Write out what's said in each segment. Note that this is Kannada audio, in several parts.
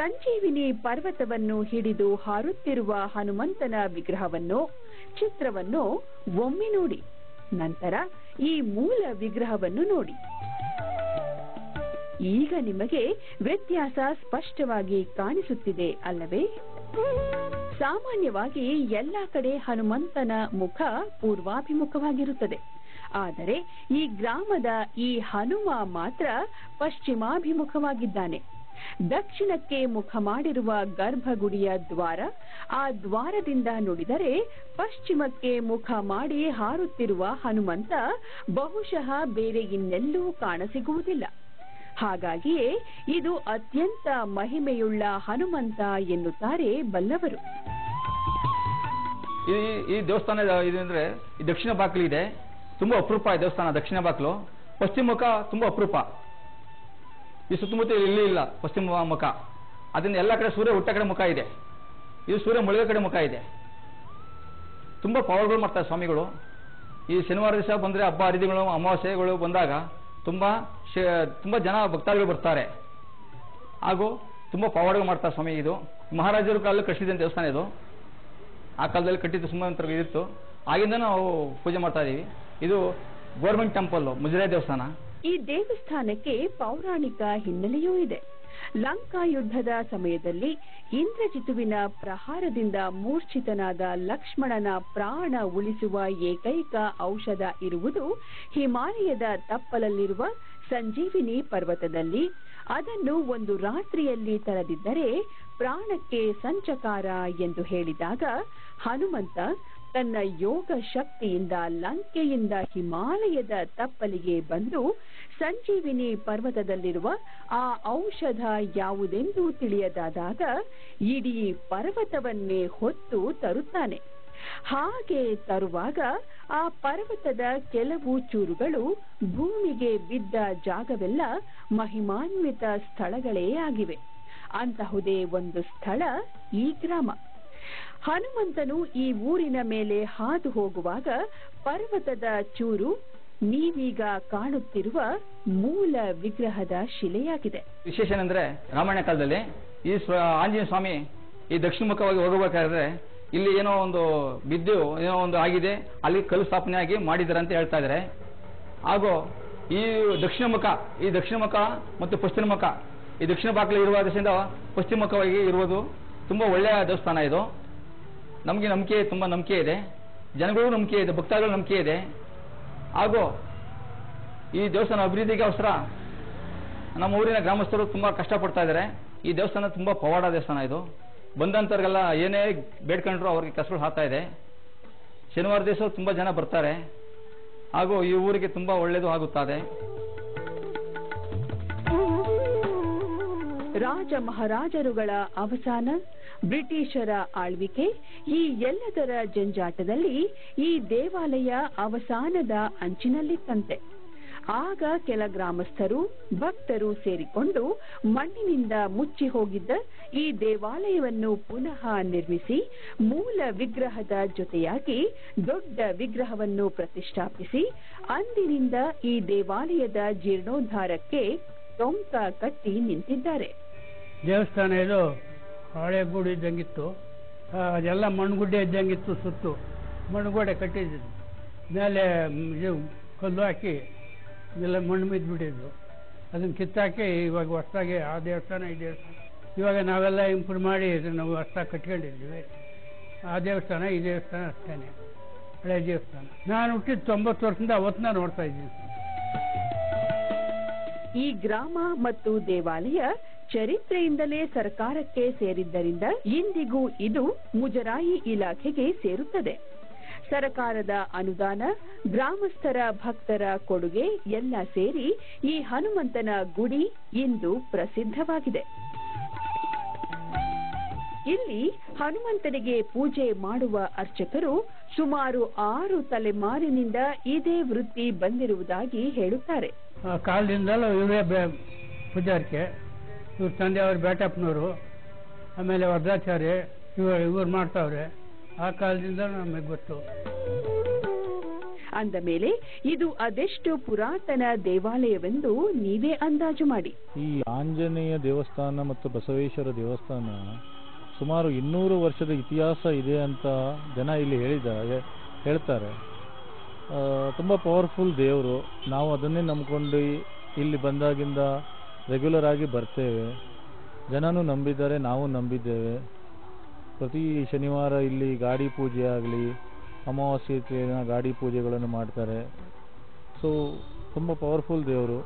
ಸಂಜೀವಿನಿ ಪರ್ವತವನ್ನು ಹಿಡಿದು ಹಾರುತ್ತಿರುವ ಹನುಮಂತನ ವಿಗ್ರಹವನ್ನು ಚಿತ್ರವನ್ನು ಒಮ್ಮೆ ನೋಡಿ ನಂತರ ಈ ಮೂಲ ವಿಗ್ರಹವನ್ನು ನೋಡಿ ಈಗ ನಿಮಗೆ ವ್ಯತ್ಯಾಸ ಸ್ಪಷ್ಟವಾಗಿ ಕಾಣಿಸುತ್ತಿದೆ ಅಲ್ಲವೇ ಸಾಮಾನ್ಯವಾಗಿ ಎಲ್ಲ ಕಡೆ ಹನುಮಂತನ ಮುಖ ಪೂರ್ವಾಭಿಮುಖವಾಗಿರುತ್ತದೆ ಆದರೆ ಈ ಗ್ರಾಮದ ಈ ಹನುಮ ಮಾತ್ರ ಪಶ್ಚಿಮಾಭಿಮುಖವಾಗಿದ್ದಾನೆ ದಕ್ಷಿಣಕ್ಕೆ ಮುಖ ಮಾಡಿರುವ ಗರ್ಭಗುಡಿಯ ದ್ವಾರ ಆ ದ್ವಾರದಿಂದ ನುಡಿದರೆ ಪಶ್ಚಿಮಕ್ಕೆ ಮುಖ ಮಾಡಿ ಹಾರುತ್ತಿರುವ ಹನುಮಂತ ಬಹುಶಃ ಬೇರೆ ಇನ್ನೆಲ್ಲೂ ಕಾಣಸಿಗುವುದಿಲ್ಲ ಹಾಗಾಗಿಯೇ ಇದು ಅತ್ಯಂತ ಮಹಿಮೆಯುಳ್ಳ ಹನುಮಂತ ಎನ್ನುತ್ತಾರೆ ಬಲ್ಲವರು ಈ ಈ ದೇವಸ್ಥಾನ ಇದು ಅಂದ್ರೆ ಈ ದಕ್ಷಿಣ ಬಾಗಿಲು ಇದೆ ತುಂಬಾ ಅಪರೂಪ ಈ ದೇವಸ್ಥಾನ ದಕ್ಷಿಣ ಬಾಗಿಲು ಪಶ್ಚಿಮ ಮುಖ ತುಂಬಾ ಅಪರೂಪ ಈ ಸುತ್ತಮುತ್ತ ಇಲ್ಲಿ ಇಲ್ಲ ಪಶ್ಚಿಮ ಮುಖ ಅದರಿಂದ ಎಲ್ಲ ಕಡೆ ಸೂರ್ಯ ಹುಟ್ಟ ಕಡೆ ಮುಖ ಇದೆ ಇದು ಸೂರ್ಯ ಮುಳುಗೋ ಕಡೆ ಮುಖ ಇದೆ ತುಂಬಾ ಪವರ್ಗಳು ಮಾಡ್ತಾರೆ ಸ್ವಾಮಿಗಳು ಈ ಶನಿವಾರ ದಿವಸ ಬಂದ್ರೆ ಹಬ್ಬ ಹರಿದಿಗಳು ಅಮಾವಾಸ್ಯೆಗಳು ಬಂದಾಗ ತುಂಬಾ ಶೇ- ತುಂಬಾ ಜನ ಭಕ್ತಾದಿಗಳು ಬರ್ತಾರೆ ಹಾಗೂ ತುಂಬಾ ಪವಾಡಗಳು ಮಾಡ್ತಾರೆ ಸ್ವಾಮಿ ಇದು ಮಹಾರಾಜರ ಕಾಲದಲ್ಲಿ ಕಟ್ಟಿಸಿದ ದೇವಸ್ಥಾನ ಇದು ಆ ಕಾಲದಲ್ಲಿ ಕಟ್ಟಿದ್ದು ಸುಮ್ಮನೆ ಇದಿತ್ತು ಆಗಿಂದ ನಾವು ಪೂಜೆ ಮಾಡ್ತಾ ಇದೀವಿ ಇದು ಗೌರ್ಮೆಂಟ್ ಟೆಂಪಲ್ ಮುಜರಾಯಿ ದೇವಸ್ಥಾನ ಈ ದೇವಸ್ಥಾನಕ್ಕೆ ಪೌರಾಣಿಕ ಹಿನ್ನೆಲೆಯೂ ಇದೆ ಲಂಕಾ ಯುದ್ಧದ ಸಮಯದಲ್ಲಿ ಇಂದ್ರಜಿತುವಿನ ಪ್ರಹಾರದಿಂದ ಮೂರ್ಛಿತನಾದ ಲಕ್ಷ್ಮಣನ ಪ್ರಾಣ ಉಳಿಸುವ ಏಕೈಕ ಔಷಧ ಇರುವುದು ಹಿಮಾಲಯದ ತಪ್ಪಲಲ್ಲಿರುವ ಸಂಜೀವಿನಿ ಪರ್ವತದಲ್ಲಿ ಅದನ್ನು ಒಂದು ರಾತ್ರಿಯಲ್ಲಿ ತರದಿದ್ದರೆ ಪ್ರಾಣಕ್ಕೆ ಸಂಚಕಾರ ಎಂದು ಹೇಳಿದಾಗ ಹನುಮಂತ ತನ್ನ ಯೋಗ ಶಕ್ತಿಯಿಂದ ಲಂಕೆಯಿಂದ ಹಿಮಾಲಯದ ತಪ್ಪಲಿಗೆ ಬಂದು ಸಂಜೀವಿನಿ ಪರ್ವತದಲ್ಲಿರುವ ಆ ಔಷಧ ಯಾವುದೆಂದು ತಿಳಿಯದಾದಾಗ ಇಡೀ ಪರ್ವತವನ್ನೇ ಹೊತ್ತು ತರುತ್ತಾನೆ ಹಾಗೆ ತರುವಾಗ ಆ ಪರ್ವತದ ಕೆಲವು ಚೂರುಗಳು ಭೂಮಿಗೆ ಬಿದ್ದ ಜಾಗವೆಲ್ಲ ಮಹಿಮಾನ್ವಿತ ಸ್ಥಳಗಳೇ ಆಗಿವೆ ಅಂತಹುದೇ ಒಂದು ಸ್ಥಳ ಈ ಗ್ರಾಮ ಹನುಮಂತನು ಈ ಊರಿನ ಮೇಲೆ ಹಾದು ಹೋಗುವಾಗ ಪರ್ವತದ ಚೂರು ನೀವೀಗ ಕಾಣುತ್ತಿರುವ ಮೂಲ ವಿಗ್ರಹದ ಶಿಲೆಯಾಗಿದೆ ವಿಶೇಷ ಏನಂದ್ರೆ ರಾಮಾಯಣ ಕಾಲದಲ್ಲಿ ಈ ಸ್ವ- ಆಂಜನೇಯ ಸ್ವಾಮಿ ಈ ದಕ್ಷಿಣ ಮುಖವಾಗಿ ಹೋಗಬೇಕಾದ್ರೆ ಇಲ್ಲಿ ಏನೋ ಒಂದು ಬಿದ್ದು ಏನೋ ಒಂದು ಆಗಿದೆ ಅಲ್ಲಿ ಕಲ್ಲು ಸ್ಥಾಪನೆ ಆಗಿ ಮಾಡಿದ್ದಾರೆ ಅಂತ ಹೇಳ್ತಾ ಇದ್ದಾರೆ ಹಾಗೂ ಈ ದಕ್ಷಿಣ ಮುಖ ಈ ದಕ್ಷಿಣ ಮುಖ ಮತ್ತು ಪಶ್ಚಿಮ ಮುಖ ಈ ದಕ್ಷಿಣ ಬಾಗಿಲು ಇರುವ ದಶೆಯಿಂದ ಪಶ್ಚಿಮ ಮುಖವಾಗಿ ಇರುವುದು ತುಂಬಾ ಒಳ್ಳೆಯ ದೇವಸ್ಥಾನ ಇದು ನಮಗೆ ನಂಬಿಕೆ ತುಂಬಾ ನಂಬಿಕೆ ಇದೆ ಜನಗಳಿಗೂ ನಂಬಿಕೆ ಇದೆ ಭಕ್ತಾದಿಗಳು ನಂಬಿಕೆ ಇದೆ ಹಾಗೂ ಈ ದೇವಸ್ಥಾನ ಅಭಿವೃದ್ಧಿಗೋಸ್ಕರ ನಮ್ಮ ಊರಿನ ಗ್ರಾಮಸ್ಥರು ತುಂಬಾ ಕಷ್ಟಪಡ್ತಾ ಇದ್ದಾರೆ ಈ ದೇವಸ್ಥಾನ ತುಂಬಾ ಪವಾಡ ದೇವಸ್ಥಾನ ಇದು ಬಂದಂತವ್ರಿಗೆಲ್ಲ ಏನೇ ಬೇಡ್ಕೊಂಡ್ರು ಅವ್ರಿಗೆ ಕಸಗಳು ಹಾಕ್ತಾ ಇದೆ ಶನಿವಾರ ದಿವಸ ತುಂಬಾ ಜನ ಬರ್ತಾರೆ ಹಾಗೂ ಈ ಊರಿಗೆ ತುಂಬಾ ಒಳ್ಳೇದು ಆಗುತ್ತದೆ ರಾಜ ಮಹಾರಾಜರುಗಳ ಅವಸಾನ ಬ್ರಿಟಿಷರ ಆಳ್ವಿಕೆ ಈ ಎಲ್ಲದರ ಜಂಜಾಟದಲ್ಲಿ ಈ ದೇವಾಲಯ ಅವಸಾನದ ಅಂಚಿನಲ್ಲಿತ್ತಂತೆ ಆಗ ಕೆಲ ಗ್ರಾಮಸ್ಥರು ಭಕ್ತರು ಸೇರಿಕೊಂಡು ಮಣ್ಣಿನಿಂದ ಮುಚ್ಚಿ ಹೋಗಿದ್ದ ಈ ದೇವಾಲಯವನ್ನು ಪುನಃ ನಿರ್ಮಿಸಿ ಮೂಲ ವಿಗ್ರಹದ ಜೊತೆಯಾಗಿ ದೊಡ್ಡ ವಿಗ್ರಹವನ್ನು ಪ್ರತಿಷ್ಠಾಪಿಸಿ ಅಂದಿನಿಂದ ಈ ದೇವಾಲಯದ ಜೀರ್ಣೋದ್ಧಾರಕ್ಕೆ ಟೊಂಕ ಕಟ್ಟಿ ನಿಂತಿದ್ದಾರೆ ದೇವಸ್ಥಾನ ಇದು ಹಳೆ ಗುಡಿ ಇದ್ದಂಗಿತ್ತು ಆ, ಅದೆಲ್ಲ ಮಣ್ಣುಗುಡ್ಡೆ ಇದ್ದಂಗಿತ್ತು ಸುತ್ತು ಮಣ್ಣುಗೋಡೆ ಕಟ್ಟಿದ್ದು ಮೇಲೆ ಮ್, ಇದು ಕಲ್ಲು ಹಾಕಿ ಎಲ್ಲ ಮಣ್ಣು ಬಿದ್ದುಬಿಟ್ಟಿದ್ದು ಅದನ್ನು ಕಿತ್ತಾಕಿ ಇವಾಗ ಹೊಸ್ದಾಗಿ ಆ ದೇವಸ್ಥಾನ ಈ ದೇವಸ್ಥಾನ ಇವಾಗ ನಾವೆಲ್ಲ ಇಂಪ್ರೂವ್ ಮಾಡಿ ಇದನ್ನ ನಾವು ಹೊಸ್ದಾಗಿ ಕಟ್ಕೊಂಡಿದ್ದೀವಿ ಆ ದೇವಸ್ಥಾನ ಈ ದೇವಸ್ಥಾನ ಅಷ್ಟೇ ಹಳೆ ದೇವಸ್ಥಾನ ನಾನು ಹುಟ್ಟಿದ ತೊಂಬತ್ತು ವರ್ಷದಿಂದ ಅವತ್ತನ್ನ ನೋಡ್ತಾ ಇದ್ದೀನಿ ಈ ಗ್ರಾಮ ಮತ್ತು ದೇವಾಲಯ ಚರಿತ್ರೆಯಿಂದಲೇ ಸರ್ಕಾರಕ್ಕೆ ಸೇರಿದ್ದರಿಂದ ಇಂದಿಗೂ ಇದು ಮುಜರಾಯಿ ಇಲಾಖೆಗೆ ಸೇರುತ್ತದೆ ಸರಕಾರದ ಅನುದಾನ ಗ್ರಾಮಸ್ಥರ ಭಕ್ತರ ಕೊಡುಗೆ ಎಲ್ಲ ಸೇರಿ ಈ ಹನುಮಂತನ ಗುಡಿ ಇಂದು ಪ್ರಸಿದ್ಧವಾಗಿದೆ ಇಲ್ಲಿ ಹನುಮಂತನಿಗೆ ಪೂಜೆ ಮಾಡುವ ಅರ್ಚಕರು ಸುಮಾರು ಆರು ತಲೆಮಾರಿನಿಂದ ಇದೇ ವೃತ್ತಿ ಬಂದಿರುವುದಾಗಿ ಹೇಳುತ್ತಾರೆ ಆ ಕಾಲದಿಂದಲೂ ಇವರೇ ಬೇ ಪೂಜಾರಿಕೆ ಇವ್ರ ತಂದೆಯವರು ಬೇಟಪ್ಪನವರು ಆಮೇಲೆ ವರದಾಚಾರ್ಯ ಇವರು ಇವ್ರು ಮಾಡ್ತಾವ್ರೆ ಆ ಕಾಲದಿಂದ ನಮಗೆ ಗೊತ್ತು ಅಂದ ಮೇಲೆ ಇದು ಅದೆಷ್ಟು ಪುರಾತನ ದೇವಾಲಯವೆಂದು ನೀವೇ ಅಂದಾಜು ಮಾಡಿ ಈ ಆಂಜನೇಯ ದೇವಸ್ಥಾನ ಮತ್ತು ಬಸವೇಶ್ವರ ದೇವಸ್ಥಾನ ಸುಮಾರು ಇನ್ನೂರು ವರ್ಷದ ಇತಿಹಾಸ ಇದೆ ಅಂತ ಜನ ಇಲ್ಲಿ ಹೇಳಿದ್ದಾರೆ ಹೇಳ್ತಾರೆ ಆ, ತುಂಬ ಪವರ್ಫುಲ್ ದೇವರು ನಾವು ಅದನ್ನೇ ನಂಬ್ಕೊಂಡು ಇಲ್ಲಿ ಬಂದಾಗಿಂದ ರೆಗ್ಯುಲರ್ ಆಗಿ ಬರ್ತೇವೆ ಜನನೂ ನಂಬಿದ್ದಾರೆ ನಾವು ನಂಬಿದ್ದೇವೆ ಪ್ರತಿ ಶನಿವಾರ ಇಲ್ಲಿ ಗಾಡಿ ಪೂಜೆ ಆಗಲಿ ಅಮಾವಾಸ್ಯೆ ದಿನ ಗಾಡಿ ಪೂಜೆಗಳನ್ನು ಮಾಡ್ತಾರೆ ಸೊ ತುಂಬ ಪವರ್ಫುಲ್ ದೇವರು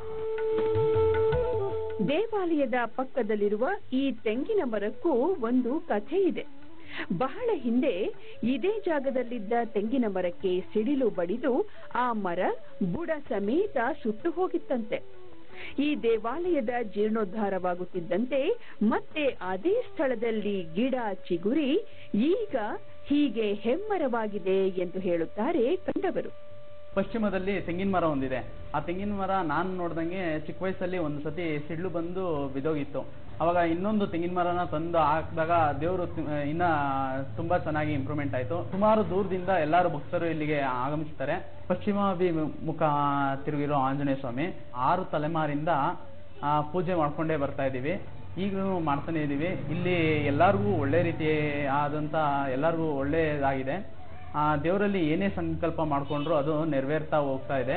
ದೇವಾಲಯದ ಪಕ್ಕದಲ್ಲಿರುವ ಈ ತೆಂಗಿನ ಮರಕ್ಕೂ ಒಂದು ಕಥೆ ಇದೆ ಬಹಳ ಹಿಂದೆ ಇದೇ ಜಾಗದಲ್ಲಿದ್ದ ತೆಂಗಿನ ಮರಕ್ಕೆ ಸಿಡಿಲು ಬಡಿದು ಆ ಮರ ಬುಡ ಸಮೇತ ಸುಟ್ಟು ಹೋಗಿತ್ತಂತೆ ಈ ದೇವಾಲಯದ ಜೀರ್ಣೋದ್ಧಾರವಾಗುತ್ತಿದ್ದಂತೆ ಮತ್ತೆ ಅದೇ ಸ್ಥಳದಲ್ಲಿ ಗಿಡ ಚಿಗುರಿ ಈಗ ಹೀಗೆ ಹೆಮ್ಮರವಾಗಿದೆ ಎಂದು ಹೇಳುತ್ತಾರೆ ಕಂಡವರು ಪಶ್ಚಿಮದಲ್ಲಿ ತೆಂಗಿನ ಮರ ಒಂದಿದೆ ಆ ತೆಂಗಿನ ಮರ ನಾನು ನೋಡ್ದಂಗೆ ಚಿಕ್ಕ ವಯಸ್ಸಲ್ಲಿ ಒಂದು ಸತಿ ಸಿಡ್ಲು ಬಂದು ಬಿದೋಗಿತ್ತು ಅವಾಗ ಇನ್ನೊಂದು ತೆಂಗಿನ ಮರನ ತಂದು ಹಾಕಿದಾಗ ದೇವರು ಇನ್ನ ತುಂಬಾ ಚೆನ್ನಾಗಿ ಇಂಪ್ರೂವ್ಮೆಂಟ್ ಆಯ್ತು ಸುಮಾರು ದೂರದಿಂದ ಎಲ್ಲರೂ ಭಕ್ತರು ಇಲ್ಲಿಗೆ ಆಗಮಿಸ್ತಾರೆ ಪಶ್ಚಿಮಾಭಿಮುಖ ತಿರುಗಿರೋ ಆಂಜನೇಯ ಸ್ವಾಮಿ ಆರು ತಲೆಮಾರಿಂದ ಆ, ಪೂಜೆ ಮಾಡ್ಕೊಂಡೇ ಬರ್ತಾ ಇದ್ದೀವಿ ಈಗಲೂ ಮಾಡ್ತಾನೆ ಇದ್ದೀವಿ ಇಲ್ಲಿ ಎಲ್ಲರಿಗೂ ಒಳ್ಳೆ ರೀತಿ ಆದಂತ ಎಲ್ಲರಿಗೂ ಒಳ್ಳೆಯದಾಗಿದೆ ಆ ದೇವರಲ್ಲಿ ಏನೇ ಸಂಕಲ್ಪ ಮಾಡ್ಕೊಂಡ್ರು ಅದು ನೆರವೇರ್ತಾ ಹೋಗ್ತಾ ಇದೆ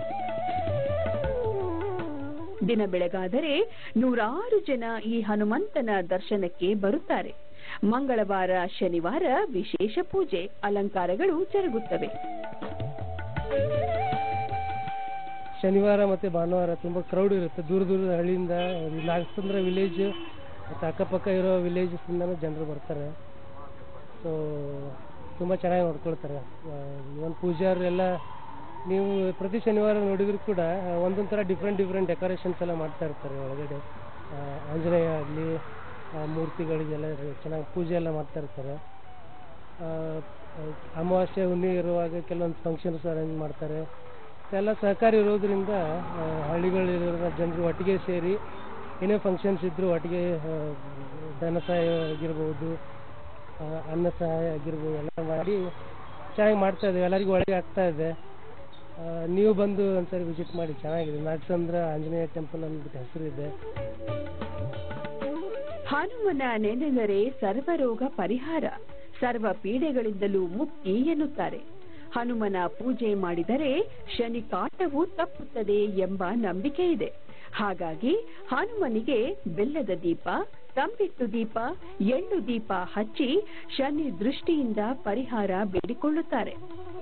ದಿನ ಬೆಳಗಾದರೆ ನೂರಾರು ಜನ ಈ ಹನುಮಂತನ ದರ್ಶನಕ್ಕೆ ಬರುತ್ತಾರೆ ಮಂಗಳವಾರ ಶನಿವಾರ ವಿಶೇಷ ಪೂಜೆ ಅಲಂಕಾರಗಳು ಜರುಗುತ್ತವೆ ಶನಿವಾರ ಮತ್ತು ಭಾನುವಾರ ತುಂಬ ಕ್ರೌಡ್ ಇರುತ್ತೆ ದೂರ ದೂರದ ಹಳ್ಳಿಯಿಂದ ನಾಗಸಂದ್ರ ವಿಲೇಜ್ ಮತ್ತು ಅಕ್ಕಪಕ್ಕ ಇರೋ ವಿಲೇಜಸ್ದಿಂದನೂ ಜನರು ಬರ್ತಾರೆ ಸೊ ತುಂಬ ಚೆನ್ನಾಗಿ ನೋಡ್ಕೊಳ್ತಾರೆ ಒಂದು ಪೂಜಾರು ಎಲ್ಲ ನೀವು ಪ್ರತಿ ಶನಿವಾರ ನೋಡಿದ್ರು ಕೂಡ ಒಂದೊಂದು ಥರ ಡಿಫ್ರೆಂಟ್ ಡಿಫ್ರೆಂಟ್ ಡೆಕೋರೇಷನ್ಸ್ ಎಲ್ಲ ಮಾಡ್ತಾ ಇರ್ತಾರೆ ಒಳಗಡೆ ಆ, ಆಂಜನೇಯ ಆಗಲಿ ಮೂರ್ತಿಗಳಿಗೆಲ್ಲ ಚೆನ್ನಾಗಿ ಪೂಜೆ ಎಲ್ಲ ಮಾಡ್ತಾ ಇರ್ತಾರೆ ಆ, ಅಮಾವಾಸ್ಯೆ ಹುಣ್ಣಿ ಇರುವಾಗ ಕೆಲವೊಂದು ಫಂಕ್ಷನ್ಸ್ ಅರೇಂಜ್ ಮಾಡ್ತಾರೆ ಎಲ್ಲ ಸಹಕಾರಿ ಇರೋದ್ರಿಂದ ಆ, ಹಳ್ಳಿಗಳಿರೋ ಜನರು ಒಟ್ಟಿಗೆ ಸೇರಿ ಏನೇ ಫಂಕ್ಷನ್ಸ್ ಇದ್ದರೂ ಒಟ್ಟಿಗೆ ಆ, ಧನ ಸಹಾಯ ಆಗಿರ್ಬೋದು ಆ, ಅನ್ನ ಸಹಾಯ ಆಗಿರ್ಬೋದು ಎಲ್ಲ ಮಾಡಿ ಚೆನ್ನಾಗಿ ಮಾಡ್ತಾ ಇದ್ದೇವೆ ಎಲ್ಲರಿಗೂ ಒಳಗೆ ಆಗ್ತಾ ಇದೆ ಆ, ನೀವು ಬಂದು ಒಂದ್ಸರಿ ವಿಸಿಟ್ ಮಾಡಿ ಚೆನ್ನಾಗಿದೆ ನಾಗಸಂದ್ರ ಆಂಜನೇಯ ಟೆಂಪಲ್ ಅಂದ್ಬಿಟ್ಟು ಹೆಸರಿದೆ ಹನುಮನ ನೆನೆದರೆ ಸರ್ವರೋಗ ಪರಿಹಾರ ಸರ್ವ ಪೀಡೆಗಳಿಂದಲೂ ಮುಕ್ತಿ ಎನ್ನುತ್ತಾರೆ ಹನುಮನ ಪೂಜೆ ಮಾಡಿದರೆ ಶನಿ ಕಾಟವು ತಪ್ಪುತ್ತದೆ ಎಂಬ ನಂಬಿಕೆ ಇದೆ ಹಾಗಾಗಿ ಹನುಮನಿಗೆ ಬೆಲ್ಲದ ದೀಪ ತಂಬಿಟ್ಟು ದೀಪ ಎಳ್ಳು ದೀಪ ಹಚ್ಚಿ ಶನಿ ದೃಷ್ಟಿಯಿಂದ ಪರಿಹಾರ ಬೇಡಿಕೊಳ್ಳುತ್ತಾರೆ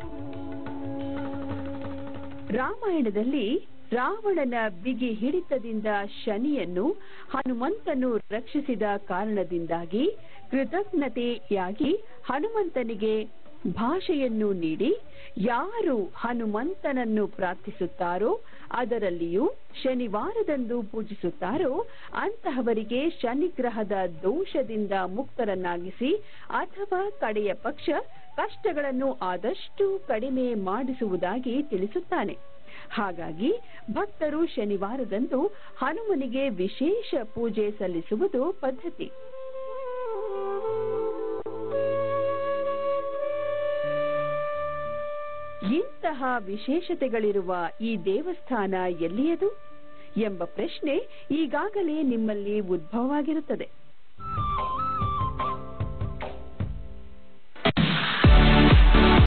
ರಾಮಾಯಣದಲ್ಲಿ ರಾವಣನ ಬಿಗಿ ಹಿಡಿತದಿಂದ ಶನಿಯನ್ನು ಹನುಮಂತನು ರಕ್ಷಿಸಿದ ಕಾರಣದಿಂದಾಗಿ ಕೃತಜ್ಞತೆಯಾಗಿ ಹನುಮಂತನಿಗೆ ಭಾಷೆಯನ್ನು ನೀಡಿ ಯಾರು ಹನುಮಂತನನ್ನು ಪ್ರಾರ್ಥಿಸುತ್ತಾರೋ ಅದರಲ್ಲಿಯೂ ಶನಿವಾರದಂದು ಪೂಜಿಸುತ್ತಾರೋ ಅಂತಹವರಿಗೆ ಶನಿಗ್ರಹದ ದೋಷದಿಂದ ಮುಕ್ತರನ್ನಾಗಿಸಿ ಅಥವಾ ಕಡೆಯ ಪಕ್ಷ ಕಷ್ಟಗಳನ್ನು ಆದಷ್ಟು ಕಡಿಮೆ ಮಾಡಿಸುವುದಾಗಿ ತಿಳಿಸುತ್ತಾನೆ ಹಾಗಾಗಿ ಭಕ್ತರು ಶನಿವಾರದಂದು ಹನುಮನಿಗೆ ವಿಶೇಷ ಪೂಜೆ ಸಲ್ಲಿಸುವುದು ಪದ್ಧತಿ ಇಂತಹ ವಿಶೇಷತೆಗಳಿರುವ ಈ ದೇವಸ್ಥಾನ ಎಲ್ಲಿಯದು ಎಂಬ ಪ್ರಶ್ನೆ ಈಗಾಗಲೇ ನಿಮ್ಮಲ್ಲಿ ಉದ್ಭವವಾಗಿರುತ್ತದೆ